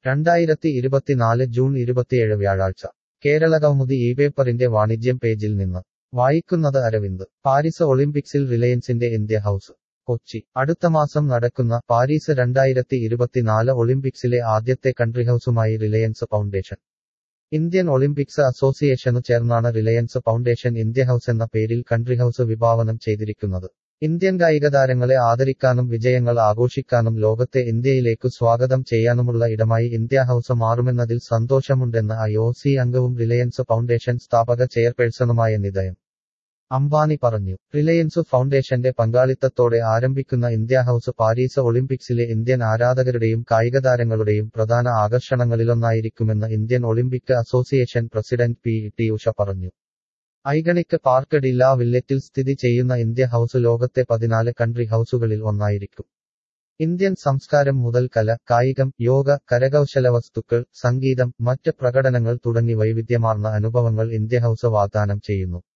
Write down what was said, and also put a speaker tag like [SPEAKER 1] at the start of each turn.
[SPEAKER 1] രണ്ടായിരത്തി ഇരുപത്തിനാല് ജൂൺ ഇരുപത്തിയേഴ് വ്യാഴാഴ്ച കേരളകൗമുദി ഈ പേപ്പറിന്റെ വാണിജ്യം പേജിൽ നിന്ന് വായിക്കുന്നത് അരവിന്ദ് പാരീസ് ഒളിമ്പിക്സിൽ റിലയൻസിന്റെ ഇന്ത്യ ഹൌസ് കൊച്ചി അടുത്ത മാസം നടക്കുന്ന പാരീസ് രണ്ടായിരത്തി ഇരുപത്തിനാല് ഒളിമ്പിക്സിലെ ആദ്യത്തെ കൺട്രി ഹൌസുമായി റിലയൻസ് ഫൗണ്ടേഷൻ ഇന്ത്യൻ ഒളിമ്പിക്സ് അസോസിയേഷനു ചേർന്നാണ് റിലയൻസ് ഫൗണ്ടേഷൻ ഇന്ത്യ ഹൌസ് എന്ന പേരിൽ കൺട്രി ഹൌസ് വിഭാവനം ചെയ്തിരിക്കുന്നത് ഇന്ത്യൻ കായികതാരങ്ങളെ ആദരിക്കാനും വിജയങ്ങൾ ആഘോഷിക്കാനും ലോകത്തെ ഇന്ത്യയിലേക്കു സ്വാഗതം ചെയ്യാനുമുള്ള ഇടമായി ഇന്ത്യ ഹൌസ് മാറുമെന്നതിൽ സന്തോഷമുണ്ടെന്ന് ഐ ഒ സി അംഗവും റിലയൻസ് ഫൗണ്ടേഷൻ സ്ഥാപക ചെയർപേഴ്സണുമായ നിതയം അംബാനി പറഞ്ഞു റിലയൻസ് ഫൗണ്ടേഷന്റെ പങ്കാളിത്തത്തോടെ ആരംഭിക്കുന്ന ഇന്ത്യ ഹൌസ് പാരീസ് ഒളിമ്പിക്സിലെ ഇന്ത്യൻ ആരാധകരുടെയും കായികതാരങ്ങളുടെയും പ്രധാന ആകർഷണങ്ങളിലൊന്നായിരിക്കുമെന്ന് Indian Olympic association president P T Usha പറഞ്ഞു ഐഗണിക് പാർക്ക് ഡില്ല വില്ലറ്റിൽ സ്ഥിതി ചെയ്യുന്ന ഇന്ത്യ ഹൌസ് ലോകത്തെ പതിനാല് കൺട്രി ഹൌസുകളിൽ ഒന്നായിരിക്കും ഇന്ത്യൻ സംസ്കാരം മുതൽ കല കായികം യോഗ കരകൗശല വസ്തുക്കൾ സംഗീതം മറ്റ് പ്രകടനങ്ങൾ തുടങ്ങി വൈവിധ്യമാർന്ന അനുഭവങ്ങൾ ഇന്ത്യ ഹൌസ് വാഗ്ദാനം ചെയ്യുന്നു